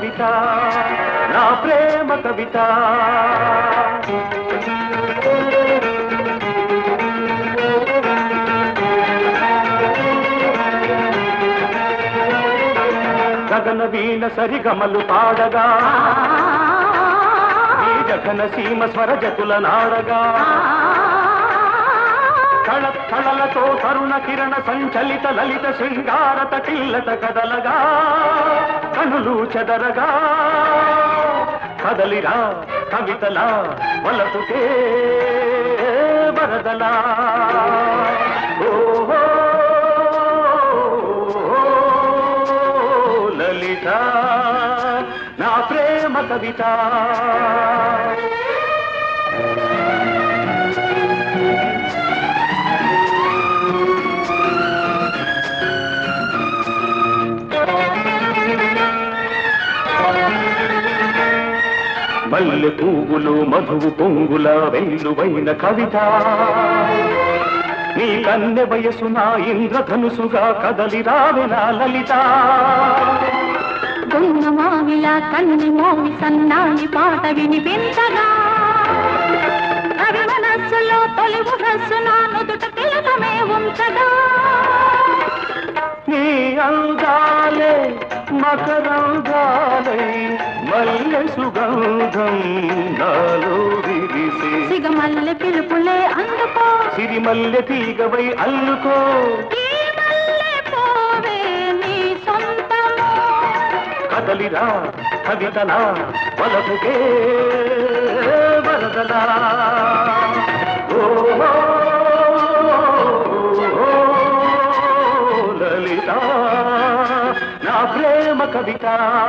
కవిత నా ప్రేమ కవిత గగన వీణ సరిగమలు పాడగా ఈ జగన సీమ స్వరజతుల నాడగా కళ కళలతో తరుణ కిరణ సంచలిత లలిత శృంగార తటిల్లత కదలగా కనులు చెదరగా కదలిరా కవితలా వలపుకే వరదలా ఓహో లలిత నా ప్రేమ కవిత మల్లె పువ్వులు మధువు పొంగుల వెల్లువైన కవిత నీ కన్నె వయసు నా ఇంద్రధనుసుగా కదలి రావెనా లలిత దొంగ మావిల కన్ని మోవి సన్నాని పాట వినిపించగా కవి మనస్సులో తొలి ముఖస్సు నా నుదుట తిలకమే ఉంచగా నీ అందాలే మకరంగాలై మల్లె సుగంధం నాలో విరిసే సిగమల్లె పిలుపులే అందుకో సిరిమల్లె తీగవై అల్లుకో ఈ మల్లె పోవే నీ సొంతము కదలిరా కవితలా వలపుకే వరదలా ఓ లలిత నా ప్రేమ కవిత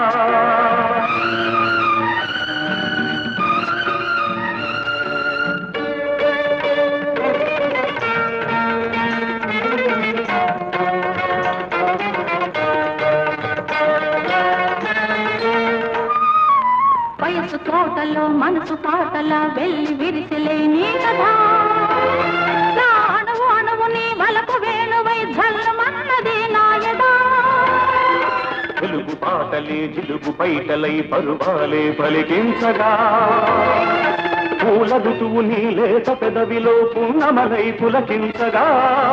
వయసు తోటలో మనసు పాటల వెళ్ళి విరిసిలే నీ కదా నా అణువు అణువు నీ వలకు వేణువై జల్లమన్నది నాయదా తెలుగు పాటలే జిలుగు పైటలై పరువాలే పలికించగా పూల ఋతువు నీ లేత పెదవిలో పున్నమలై పులకించగా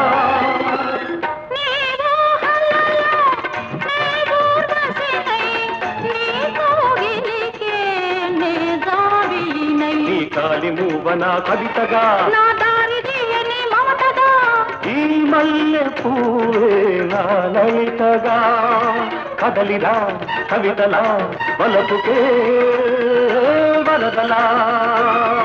నీ ఊహలలో నీ ఊర్వశినై, నీ కోగిలికే నే జాబిలినై. నీ కాలి మూవన కవితగా నా దారి తీయని మమతగా ఈ మల్లె పూవే నా లలితగా కదలిరా కవితలా వలపుకే వరదలా